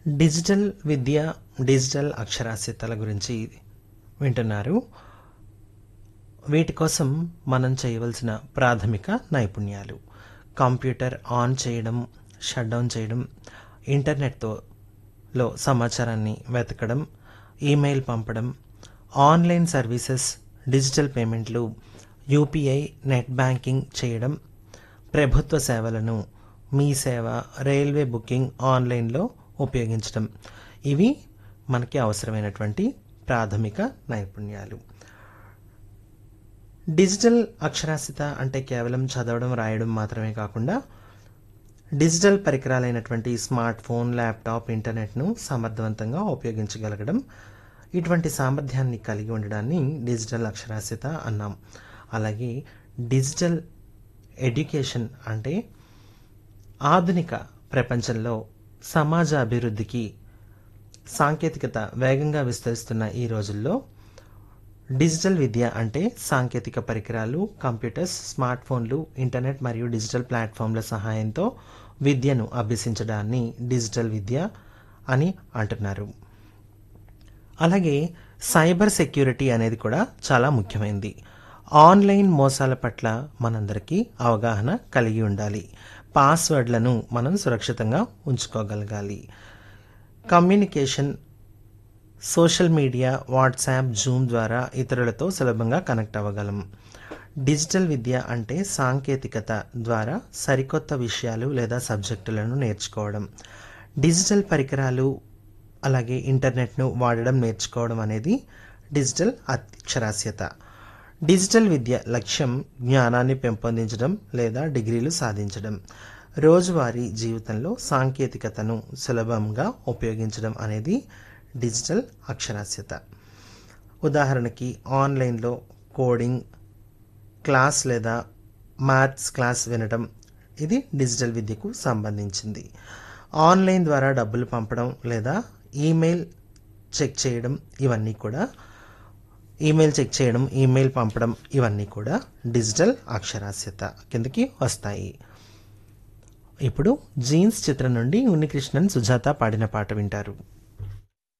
digital విద్య digital అక్షరాస్యతల గురించి వింటున్నారు వీటి కోసం మనం చేయవలసిన ప్రాథమిక నైపుణ్యాలు కంప్యూటర్ ఆన్ చేయడం షట్ డౌన్ చేయడం ఇంటర్నెట్తో లో సమాచారాన్ని వెతకడం ఈమెయిల్ పంపడం ఆన్లైన్ సర్వీసెస్ డిజిటల్ పేమెంట్లు యూపీఐ నెట్ బ్యాంకింగ్ చేయడం ప్రభుత్వ సేవలను మీ సేవ రైల్వే బుకింగ్ ఆన్లైన్లో ఉపయోగించడం ఇవి మనకి అవసరమైనటువంటి ప్రాథమిక నైపుణ్యాలు డిజిటల్ అక్షరాస్యత అంటే కేవలం చదవడం రాయడం మాత్రమే కాకుండా డిజిటల్ పరికరాలైనటువంటి స్మార్ట్ ఫోన్ ల్యాప్టాప్ ఇంటర్నెట్ను సమర్థవంతంగా ఉపయోగించగలగడం ఇటువంటి సామర్థ్యాన్ని కలిగి ఉండడాన్ని డిజిటల్ అక్షరాస్యత అన్నాం అలాగే డిజిటల్ ఎడ్యుకేషన్ అంటే ఆధునిక ప్రపంచంలో సమాజ అభివృద్ధికి సాంకేతికత వేగంగా విస్తరిస్తున్న ఈ రోజుల్లో డిజిటల్ విద్య అంటే సాంకేతిక పరికరాలు కంప్యూటర్స్ స్మార్ట్ ఫోన్లు ఇంటర్నెట్ మరియు డిజిటల్ ప్లాట్ఫామ్ల సహాయంతో విద్యను అభ్యసించడాన్ని డిజిటల్ విద్య అని అంటున్నారు అలాగే సైబర్ సెక్యూరిటీ అనేది కూడా చాలా ముఖ్యమైనది ఆన్లైన్ మోసాల పట్ల మనందరికీ అవగాహన కలిగి ఉండాలి పాస్వర్డ్లను మనం సురక్షితంగా ఉంచుకోగలగాలి communication social media WhatsApp Zoom ద్వారా ఇతరులతో సులభంగా కనెక్ట్ అవ్వగలం డిజిటల్ విద్య అంటే సాంకేతికత ద్వారా సరికొత్త విషయాలు లేదా సబ్జెక్టులను నేర్చుకోవడం డిజిటల్ పరికరాలు అలాగే ఇంటర్నెట్ను వాడడం నేర్చుకోవడం అనేది డిజిటల్ అక్షరాస్యత డిజిటల్ విద్య లక్ష్యం జ్ఞానాన్ని పెంపొందించడం లేదా డిగ్రీలు సాధించడం రోజువారీ జీవితంలో సాంకేతికతను సులభంగా ఉపయోగించడం అనేది డిజిటల్ అక్షరాస్యత ఉదాహరణకి ఆన్లైన్లో కోడింగ్ క్లాస్ లేదా మ్యాథ్స్ క్లాస్ వినడం ఇది డిజిటల్ విద్యకు సంబంధించింది ఆన్లైన్ ద్వారా డబ్బులు పంపడం లేదా ఈమెయిల్ చెక్ చేయడం ఇవన్నీ కూడా ఈమెయిల్ చెక్ చేయడం ఈమెయిల్ పంపడం ఇవన్నీ కూడా డిజిటల్ అక్షరాస్యత కిందకి వస్తాయి ఇప్పుడు జీన్స్ చిత్రం నుండి ఉన్నికృష్ణన్ సుజాత పాడిన పాట వింటారు